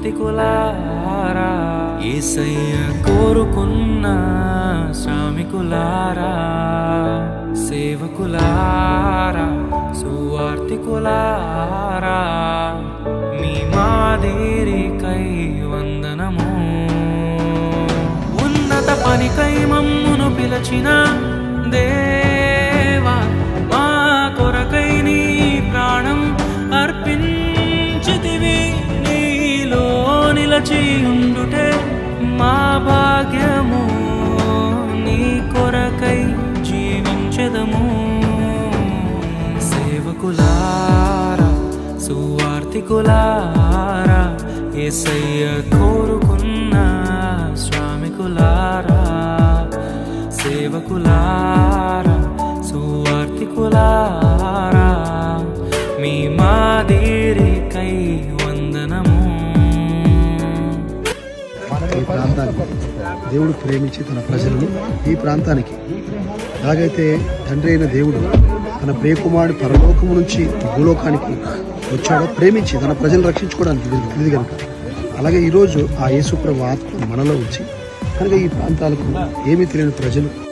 సువార్తికులారా ఏసయ్య కోరుకున్న శ్రామికులారా సేవకులారా సువార్తికులారా మీ మాదిరికై వందనము ఉన్నత పనికై మమ్మును పిలచిన దేవా మా కొరకై నీ ప్రాణం అర్పించితివి నీలో నిలచి ఉండుటే మా భాగ్యము నీ కొరకై జీవించదము సేవకులారా సువార్తికులారా ఏసయ్య కోరుకున్న శ్రామికులారా సేవకులారా సువార్తికులారా మీ మాదిరికై వందనము ఈ ప్రాంతానికి దేవుడు ప్రేమించి తన ప్రజలను ఈ ప్రాంతానికి ఎలాగైతే తండ్రి అయిన దేవుడు తన ప్రియకుమారుడు పరలోకము నుంచి భూలోకానికి వచ్చాడో ప్రేమించి తన ప్రజలను రక్షించుకోవడానికి ఇది ఇది కనుక అలాగే ఈరోజు ఆ యేసుప్రభు ఆత్మ మనలో ఉంచి కనుక ఈ ప్రాంతాలకు ఏమీ తెలియని ప్రజలు